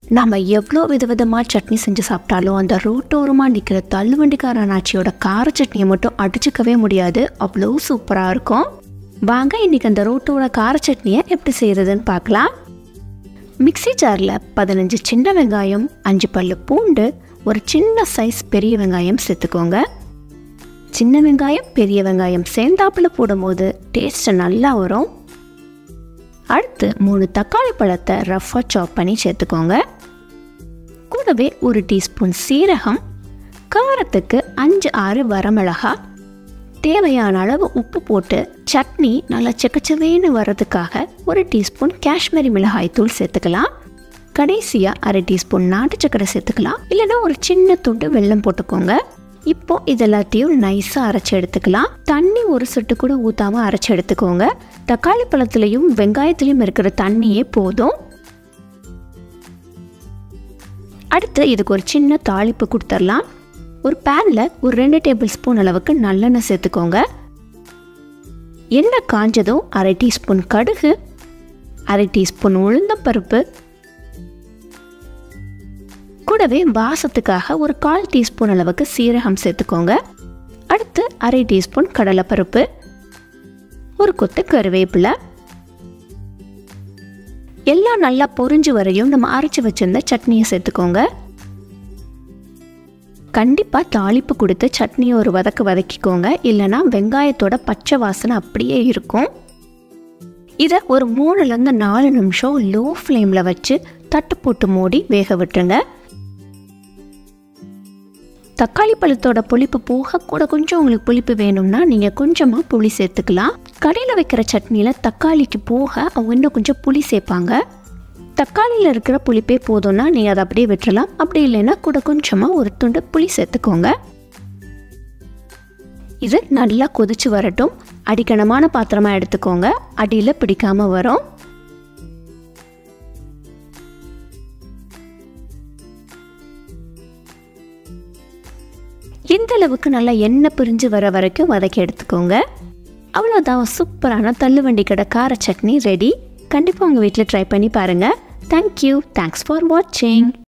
நம்ம எவ்வளோ விதவிதமாக சட்னி செஞ்சு சாப்பிட்டாலும் அந்த ரோட்டோரமாக நிற்கிற தள்ளுவண்டிக்கார அண்ணாச்சியோட கார சட்னியை மட்டும் அடிச்சுக்கவே முடியாது அவ்வளோ சூப்பராக இருக்கும் வாங்க இன்றைக்கி அந்த ரோட்டோட கார சட்னியை எப்படி செய்கிறதுன்னு பார்க்கலாம் மிக்ஸி ஜாரில் பதினஞ்சு சின்ன வெங்காயம் அஞ்சு பல்லு பூண்டு ஒரு சின்ன சைஸ் பெரிய வெங்காயம் சேர்த்துக்கோங்க சின்ன வெங்காயம் பெரிய வெங்காயம் சேர்ந்தாப்புல போடும்போது டேஸ்ட் நல்லா வரும் அடுத்து மூணு தக்காளி பழத்தை ரஃப்பாக சாப் பண்ணி சேர்த்துக்கோங்க கூடவே ஒரு டீஸ்பூன் சீரகம் காரத்துக்கு அஞ்சு ஆறு வரமிளகா தேவையான அளவு உப்பு போட்டு சட்னி நல்லா செக்கச்சவேன்னு வர்றதுக்காக ஒரு டீஸ்பூன் காஷ்மீரி மிளகாய் தூள் சேர்த்துக்கலாம் கடைசியாக அரை டீஸ்பூன் நாட்டு சக்கரை சேர்த்துக்கலாம் இல்லைன்னா ஒரு சின்ன துண்டு வெல்லம் போட்டுக்கோங்க இப்போ இது எல்லாத்தையும் நைஸாக அரைச்சி எடுத்துக்கலாம் தண்ணி ஒரு சொட்டு கூட ஊற்றாமல் அரைச்சி எடுத்துக்கோங்க தக்காளி பழத்துலேயும் வெங்காயத்துலேயும் இருக்கிற தண்ணியே போதும் அடுத்து இதுக்கு ஒரு சின்ன தாளிப்பு கொடுத்துடலாம் ஒரு பேனில் ஒரு ரெண்டு டேபிள் ஸ்பூன் அளவுக்கு நல்லெண்ணெய் சேர்த்துக்கோங்க எண்ணெய் காஞ்சதும் அரை டீஸ்பூன் கடுகு அரை டீஸ்பூன் உளுந்தம்பருப்பு கூடவே வாசத்துக்காக ஒரு கால் டீஸ்பூன் அளவுக்கு சீரகம் சேர்த்துக்கோங்க அடுத்து அரை டீஸ்பூன் கடலைப்பருப்பு ஒரு கொத்து கருவேப்பிலை எல்லாம் நல்லா பொரிஞ்சு வரையும் நம்ம அரைச்சி வச்சிருந்த சட்னியை சேர்த்துக்கோங்க கண்டிப்பாக தாளிப்பு கொடுத்து சட்னியை ஒரு வதக்கு வதக்கிக்கோங்க இல்லைனா வெங்காயத்தோட பச்சை வாசனை அப்படியே இருக்கும் இதை ஒரு மூணுலேருந்து நாலு நிமிஷம் லோ ஃப்ளேமில் வச்சு தட்டு போட்டு மூடி வேக விட்டுருங்க தக்காளி பழத்தோட புளிப்பு போக கூட கொஞ்சம் உங்களுக்கு புளிப்பு வேணும்னா நீங்கள் கொஞ்சமாக புளி சேர்த்துக்கலாம் கடையில் வைக்கிற சட்னியில் தக்காளிக்கு போக அவங்க இன்னும் கொஞ்சம் புளி சேர்ப்பாங்க தக்காளியில் இருக்கிற புளிப்பே போதும்னா நீங்கள் அதை அப்படியே விட்டுறலாம் அப்படி இல்லைன்னா கூட கொஞ்சமாக ஒரு துண்டு புளி சேர்த்துக்கோங்க இது நல்லா கொதிச்சு வரட்டும் அடிக்கணமான பாத்திரமாக எடுத்துக்கோங்க அடியில் பிடிக்காமல் வரும் இந்த அளவுக்கு நல்லா எண்ணெய் பிரிஞ்சு வர வரைக்கும் வதக்கி எடுத்துக்கோங்க அவ்வளோதான் சூப்பரான தள்ளுவண்டி கடை கார சட்னி ரெடி கண்டிப்பாக உங்கள் வீட்டில் ட்ரை பண்ணி பாருங்கள் தேங்க்யூ தேங்க்ஸ் ஃபார் வாட்சிங்